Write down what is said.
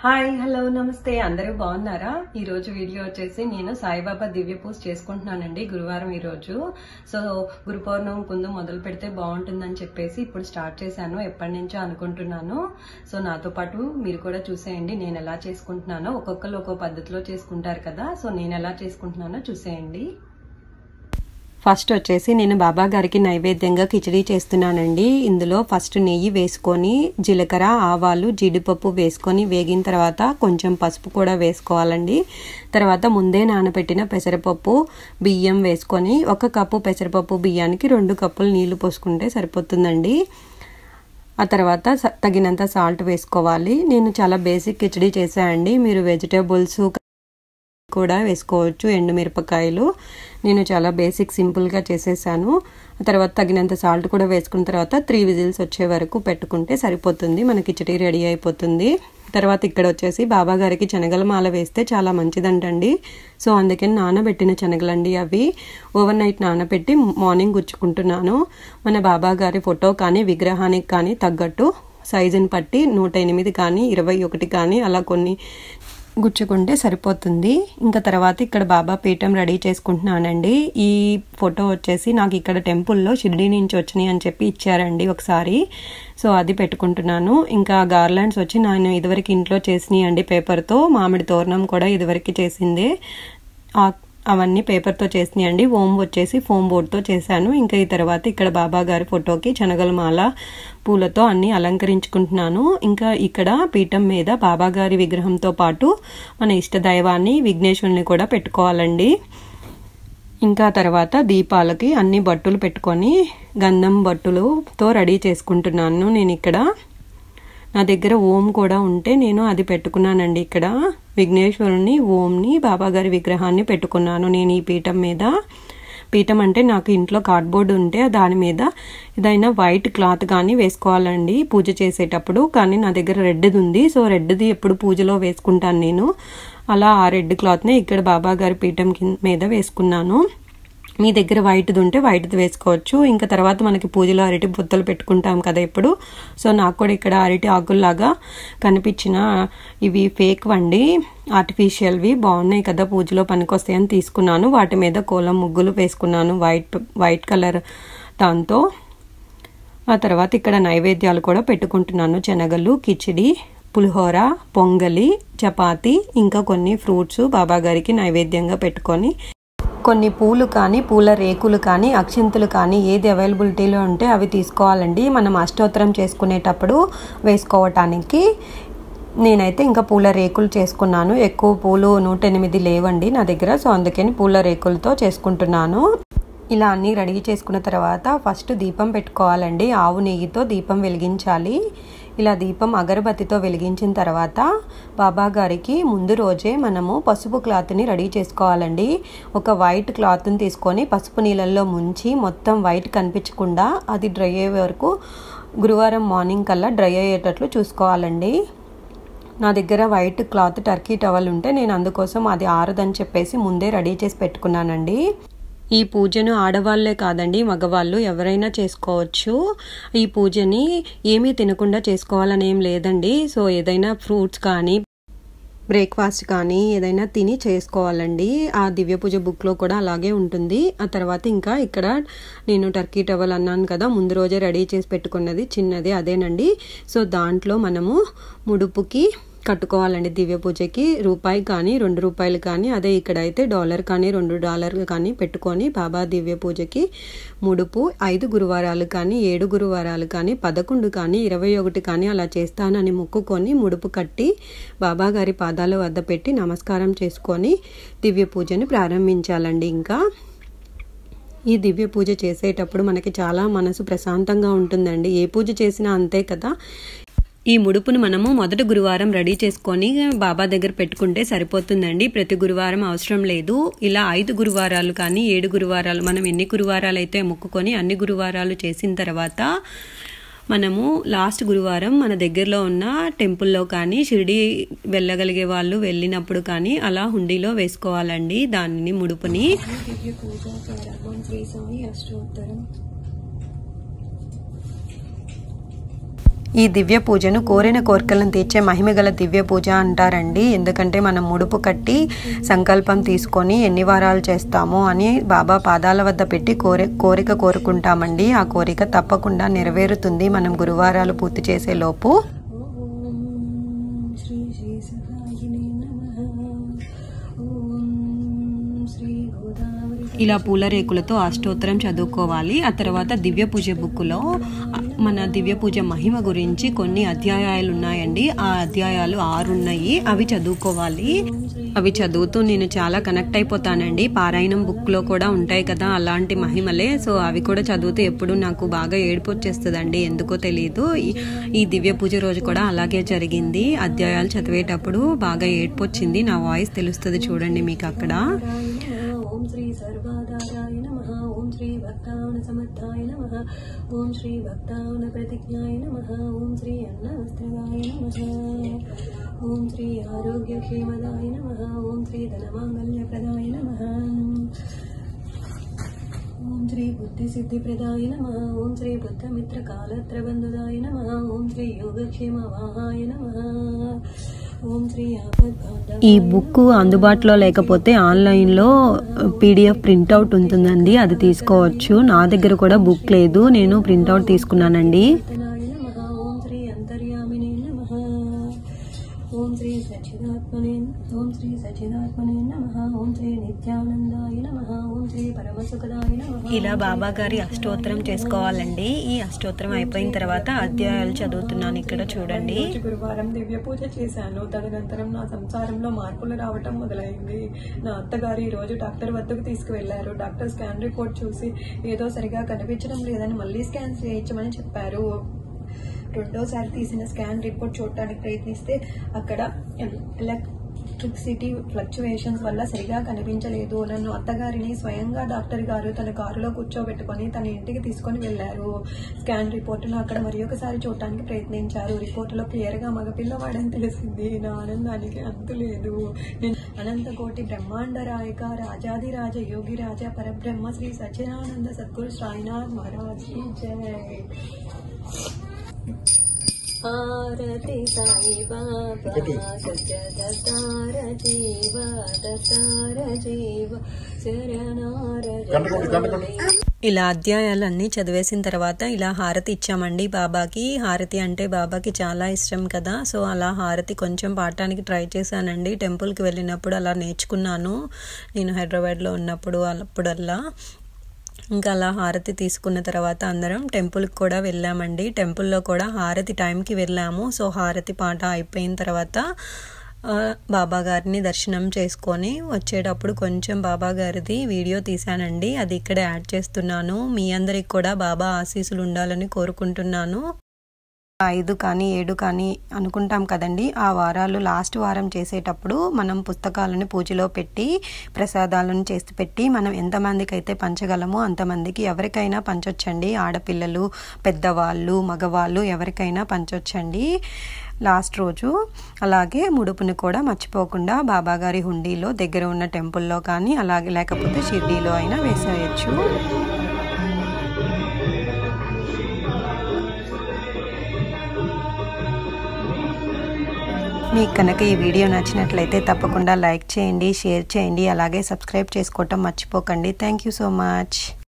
hi hello నమస్తే అందరూ బాగున్నారా ఈ రోజు వీడియో వచ్చేసి నేను సాయిబాబా దివ్య పూజ చేసుకుంటున్నానండి గురువారం ఈ రోజు సో గురు పౌర్ణమి ముందు మొదలు పెడితే బాగుంటుందని చెప్పేసి ఇప్పుడు స్టార్ట్ చేశాను ఎప్పటి నుంచో అనుకుంటున్నాను సో నాతో పాటు మీరు కూడా చూసేయండి నేను ఎలా చేసుకుంటున్నానో ఒక్కొక్కరు ఒక్కో పద్ధతిలో చేసుకుంటారు కదా సో నేను ఎలా చేసుకుంటున్నానో చూసేయండి ఫస్ట్ వచ్చేసి నేను బాబా గారికి నైవేద్యంగా కిచడీ చేస్తున్నానండి ఇందులో ఫస్ట్ నెయ్యి వేసుకొని జీలకర్ర ఆవాలు జీడిపప్పు వేసుకొని వేగిన తర్వాత కొంచెం పసుపు కూడా వేసుకోవాలండి తర్వాత ముందే నానబెట్టిన పెసరపప్పు బియ్యం వేసుకొని ఒక కప్పు పెసరపప్పు బియ్యానికి రెండు కప్పులు నీళ్లు పోసుకుంటే సరిపోతుందండి ఆ తర్వాత తగినంత సాల్ట్ వేసుకోవాలి నేను చాలా బేసిక్ కిచడీ చేశానండి మీరు వెజిటేబుల్స్ కూడా వేసుకోవచ్చు ఎండుమిరపకాయలు నేను చాలా బేసిక్ సింపుల్గా చేసేసాను తర్వాత తగినంత సాల్ట్ కూడా వేసుకున్న తర్వాత త్రీ విజిల్స్ వచ్చే వరకు పెట్టుకుంటే సరిపోతుంది మన కిచడీ రెడీ అయిపోతుంది తర్వాత ఇక్కడ వచ్చేసి బాబా గారికి శనగల మాల వేస్తే చాలా మంచిదంటండి సో అందుకని నానబెట్టిన శనగలండి అవి ఓవర్ నైట్ నానబెట్టి మార్నింగ్ గుచ్చుకుంటున్నాను మన బాబా గారి ఫోటో కానీ విగ్రహానికి కానీ తగ్గట్టు సైజుని పట్టి నూట ఎనిమిది కానీ ఇరవై ఒకటి కానీ అలా కొన్ని గుచ్చుకుంటే సరిపోతుంది ఇంకా తర్వాత ఇక్కడ బాబా పీఠం రెడీ చేసుకుంటున్నానండి ఈ ఫోటో వచ్చేసి నాకు ఇక్కడ టెంపుల్లో షిరిడి నుంచి వచ్చినాయి అని చెప్పి ఇచ్చారండి ఒకసారి సో అది పెట్టుకుంటున్నాను ఇంకా గార్లాండ్స్ వచ్చి నేను ఇదివరకు ఇంట్లో చేసినాయి అండి పేపర్తో మామిడి తోరణం కూడా ఇదివరకు చేసిందే అవన్నీ పేపర్తో చేసినాయండి ఓం వచ్చేసి ఫోమ్ బోర్డ్తో చేశాను ఇంకా ఈ తర్వాత ఇక్కడ బాబా గారి ఫోటోకి శనగల మాల పూలతో అన్ని అలంకరించుకుంటున్నాను ఇంకా ఇక్కడ పీఠం మీద బాబా గారి విగ్రహంతో పాటు మన ఇష్ట దైవాన్ని విఘ్నేశ్వరుని కూడా పెట్టుకోవాలండి ఇంకా తర్వాత దీపాలకి అన్ని బట్టులు పెట్టుకొని గంధం బట్టులతో రెడీ చేసుకుంటున్నాను నేను ఇక్కడ నా దగ్గర ఓం కూడా ఉంటే నేను అది పెట్టుకున్నానండి ఇక్కడ విఘ్నేశ్వరుని ఓంని బాబాగారి విగ్రహాన్ని పెట్టుకున్నాను నేను ఈ పీఠం మీద పీఠం అంటే నాకు ఇంట్లో కార్డ్బోర్డ్ ఉంటే దాని మీద ఏదైనా వైట్ క్లాత్ కానీ వేసుకోవాలండి పూజ చేసేటప్పుడు కానీ నా దగ్గర రెడ్ది ఉంది సో రెడ్ది ఎప్పుడు పూజలో వేసుకుంటాను నేను అలా ఆ రెడ్ క్లాత్నే ఇక్కడ బాబా గారి పీఠం మీద వేసుకున్నాను మీ దగ్గర వైట్ది ఉంటే వైట్ది వేసుకోవచ్చు ఇంకా తర్వాత మనకి పూజలో అరటి బుత్తలు పెట్టుకుంటాం కదా ఇప్పుడు సో నాకు కూడా ఇక్కడ అరటి ఆకుల్లాగా కనిపించిన ఇవి ఫేక్ వండి ఆర్టిఫిషియల్వి బాగున్నాయి కదా పూజలో పనికొస్తాయని తీసుకున్నాను వాటి మీద కోలం ముగ్గులు వేసుకున్నాను వైట్ వైట్ కలర్ దాంతో ఆ తర్వాత ఇక్కడ నైవేద్యాలు కూడా పెట్టుకుంటున్నాను శనగలు కిచిడి పులిహోర పొంగలి చపాతి ఇంకా కొన్ని ఫ్రూట్స్ బాబా గారికి నైవేద్యంగా పెట్టుకొని కొన్ని పూలు కానీ పూల రేకులు కానీ అక్షింతలు కానీ ఏది అవైలబిలిటీలో ఉంటే అవి తీసుకోవాలండి మనం అష్టోత్తరం చేసుకునేటప్పుడు వేసుకోవటానికి నేనైతే ఇంకా పూల రేకులు చేసుకున్నాను ఎక్కువ పూలు నూట ఎనిమిది లేవండి నా దగ్గర సో అందుకని పూల రేకులతో చేసుకుంటున్నాను ఇలా అన్నీ రెడీ చేసుకున్న తర్వాత ఫస్ట్ దీపం పెట్టుకోవాలండి ఆవు నెయ్యితో దీపం వెలిగించాలి ఇలా దీపం అగరబత్తితో వెలిగించిన తర్వాత బాబా గారికి ముందు రోజే మనము పసుపు క్లాత్ని రెడీ చేసుకోవాలండి ఒక వైట్ క్లాత్ని తీసుకొని పసుపు నీళ్ళల్లో ముంచి మొత్తం వైట్ కనిపించకుండా అది డ్రై అయ్యే వరకు గురువారం మార్నింగ్ కల్లా డ్రై అయ్యేటట్లు చూసుకోవాలండి నా దగ్గర వైట్ క్లాత్ టర్కీ టవల్ ఉంటే నేను అందుకోసం అది ఆరదని చెప్పేసి ముందే రెడీ చేసి పెట్టుకున్నానండి ఈ పూజను ఆడవాళ్లే కాదండి మగవాళ్ళు ఎవరైనా చేసుకోవచ్చు ఈ పూజని ఏమీ తినకుండా చేసుకోవాలని ఏం లేదండి సో ఏదైనా ఫ్రూట్స్ కానీ బ్రేక్ఫాస్ట్ కానీ ఏదైనా తిని చేసుకోవాలండి ఆ దివ్య పూజ బుక్లో కూడా అలాగే ఉంటుంది ఆ తర్వాత ఇంకా ఇక్కడ నేను టర్కీ టవల్ అన్నాను కదా ముందు రోజే రెడీ చేసి పెట్టుకున్నది చిన్నది అదేనండి సో దాంట్లో మనము ముడుపుకి కట్టుకోవాలండి దివ్య పూజకి రూపాయి కానీ రెండు రూపాయలు కానీ అదే ఇక్కడ అయితే డాలర్ కానీ రెండు డాలర్ కానీ పెట్టుకొని బాబా దివ్య పూజకి ముడుపు ఐదు గురువారాలు కానీ ఏడు గురువారాలు కానీ పదకొండు కానీ ఇరవై ఒకటి కానీ అలా చేస్తానని మొక్కుకొని ముడుపు కట్టి బాబా గారి పాదాల వద్ద పెట్టి నమస్కారం చేసుకొని దివ్య పూజని ప్రారంభించాలండి ఇంకా ఈ దివ్య పూజ చేసేటప్పుడు మనకి చాలా మనసు ప్రశాంతంగా ఉంటుందండి ఏ పూజ చేసినా అంతే కదా ఈ ముడుపును మనము మొదటి గురువారం రెడీ చేసుకొని బాబా దగ్గర పెట్టుకుంటే సరిపోతుందండి ప్రతి గురువారం అవసరం లేదు ఇలా ఐదు గురువారాలు కానీ ఏడు గురువారాలు మనం ఎన్ని గురువారాలు అయితే మొక్కుకొని అన్ని గురువారాలు చేసిన తర్వాత మనము లాస్ట్ గురువారం మన దగ్గరలో ఉన్న టెంపుల్లో కానీ షిరిడి వెళ్ళగలిగే వాళ్ళు వెళ్ళినప్పుడు కానీ అలా హుండీలో వేసుకోవాలండి దానిని ముడుపుని ఈ దివ్య పూజను కోరిన కోరికలను తీర్చే మహిమగల దివ్య పూజ అంటారండి ఎందుకంటే మనం ముడుపు కట్టి సంకల్పం తీసుకొని ఎన్ని వారాలు చేస్తామో అని బాబా పాదాల వద్ద పెట్టి కోరి కోరిక కోరుకుంటామండి ఆ కోరిక తప్పకుండా నెరవేరుతుంది మనం గురువారాలు పూర్తి చేసే లోపు శ్రీ శ్రీ సహాయిని నమః ఓం శ్రీ గోదావరి ఇలా పూల రేకులతో అష్టోత్తరం చదువుకోవాలి ఆ తర్వాత దివ్య పూజ బుక్లో మన దివ్య పూజ మహిమ గురించి కొన్ని అధ్యాయాలు ఉన్నాయండి ఆ అధ్యాయాలు ఆరు ఉన్నాయి అవి చదువుకోవాలి అవి చదువుతూ నేను చాలా కనెక్ట్ అయిపోతానండి పారాయణం బుక్లో కూడా ఉంటాయి కదా అలాంటి మహిమలే సో అవి కూడా చదువుతూ ఎప్పుడు నాకు బాగా ఏడుపు వచ్చేస్తుందండి ఎందుకో తెలియదు ఈ- ఈ దివ్య పూజ రోజు కూడా అలాగే జరిగింది అధ్యాయాలు చదివేటప్పుడు బాగా ఏడుపు వచ్చింది నా వాయిస్ తెలుస్తుంది చూడండి మీకు అక్కడ ఓం శ్రీ సర్వాధారాయ నమః ఓం శ్రీ భక్తావన సమర్థాయ నమః ఓం శ్రీ భక్తావన ప్రతిజ్ఞాయ నమః ఓం శ్రీ అన్నవస్త్రదాయ నమః ఓం శ్రీ ఆరోగ్యక్షేమదాయ నమః ఓం శ్రీ ధనమాంగల్యప్రదాయ నమః ఓం శ్రీ బుద్ధిసిద్ధిప్రదాయ నమః ఓం శ్రీ బుద్ధమిత్రకాలత్రబంధుదాయ నమః ఓం శ్రీ యోగక్షేమవాహాయ నమః ఓం శ్రీ ఆపద్బాంధవాయ ఈ బుక్ అందుబాటులో లేకపోతే ఆన్లైన్లో పీడిఎఫ్ ప్రింట్అవుట్ ఉంటుందండి అది తీసుకోవచ్చు నా దగ్గర కూడా బుక్ లేదు నేను ప్రింట్అవుట్ తీసుకున్నానండి నాయ నమః ఓం శ్రీ అంతర్యామినే నమః ఓం శ్రీ సచ్చిదాత్మనే ఓం శ్రీ సచ్చిదాత్మనే నమః ఓం శ్రీ నిత్యానందాయ నమః ఓం శ్రీ పరమసుఖదాయ నమః ఇలా బాబా గారి అష్టోత్తరం చేసుకోవాలండి ఈ అష్టోత్తరం అయిపోయిన తర్వాత అధ్యాయాలు చదువుతున్నాను ఇక్కడ చూడండి రోజు గురువారం దివ్య పూజ చేశాను తదనంతరం నా సంసారంలో మార్పులు రావటం మొదలైంది నా అత్తగారు ఈ రోజు డాక్టర్ వద్దకు తీసుకువెళ్లారు డాక్టర్ స్కాన్ రిపోర్ట్ చూసి ఏదో సరిగా కనిపించడం లేదని మళ్ళీ స్కాన్ చేయించమని చెప్పారు రెండోసారి తీసిన స్కాన్ రిపోర్ట్ చూడటానికి ప్రయత్నిస్తే అక్కడ ఎలక్ట్రిసిటీ ఫ్లక్చువేషన్స్ వల్ల సరిగా కనిపించలేదు నన్ను అత్తగారిని స్వయంగా డాక్టర్ గారు తన కారులో కూర్చోబెట్టుకొని తన ఇంటికి తీసుకొని వెళ్లారు స్కాన్ రిపోర్టును అక్కడ మరి ఒకసారి చూడటానికి ప్రయత్నించారు రిపోర్టులో క్లియర్ గా మగపిల్లవాడని తెలిసింది నా ఆనందానికి అంతు లేదు నేను అనంతకోటి బ్రహ్మాండ రాయక రాజాది రాజ యోగి రాజ పరబ్రహ్మ శ్రీ సచ్చిదానంద సద్గురు సాయినాథ్ మహారాజ్ కి జై ఆరతి సాయి బాబా సత్య దత్తార జీవ దత్తార జీవ శరణార ఇలా అధ్యాయాలన్నీ చదివేసిన తర్వాత ఇలా హారతి ఇచ్చామండి బాబాకి హారతి అంటే బాబాకి చాలా ఇష్టం కదా సో అలా హారతి కొంచెం పాడటానికి ట్రై చేశానండి టెంపుల్కి వెళ్ళినప్పుడు అలా నేర్చుకున్నాను నేను హైదరాబాద్లో ఉన్నప్పుడు అప్పుడల్లా ఇంకా అలా హారతి తీసుకున్న తర్వాత అందరం టెంపుల్కి కూడా వెళ్ళామండి టెంపుల్లో కూడా హారతి టైంకి వెళ్ళాము సో హారతి పాట అయిపోయిన తర్వాత ఆ, బాబా గారిని దర్శనం చేసుకొని వచ్చేటప్పుడు కొంచెం బాబా గారిది వీడియో తీశానండి అది ఇక్కడ యాడ్ చేస్తున్నాను మీ అందరికి కూడా బాబా ఆశీస్సులు ఉండాలని కోరుకుంటున్నాను ఐదు కానీ ఏడు కానీ అనుకుంటాం కదండి ఆ వారాలు లాస్ట్ వారం చేసేటప్పుడు మనం పుస్తకాలను పూజలో పెట్టి ప్రసాదాలను చేసి పెట్టి మనం ఎంతమందికి అయితే పంచగలమో అంతమందికి ఎవరికైనా పంచొచ్చండి ఆడపిల్లలు పెద్దవాళ్ళు మగవాళ్ళు ఎవరికైనా పంచొచ్చండి లాస్ట్ రోజు అలాగే ముడుపుని కూడా మర్చిపోకుండా బాబాగారి హుండీలో దగ్గర ఉన్న టెంపుల్లో కానీ అలాగే లేకపోతే షిర్డీలో అయినా వేసేయచ్చు మీకు కనుక ఈ వీడియో నచ్చినట్లయితే తప్పకుండా లైక్ చేయండి షేర్ చేయండి అలాగే సబ్స్క్రైబ్ చేసుకోవటం మర్చిపోకండి థ్యాంక్ యూ సో మచ్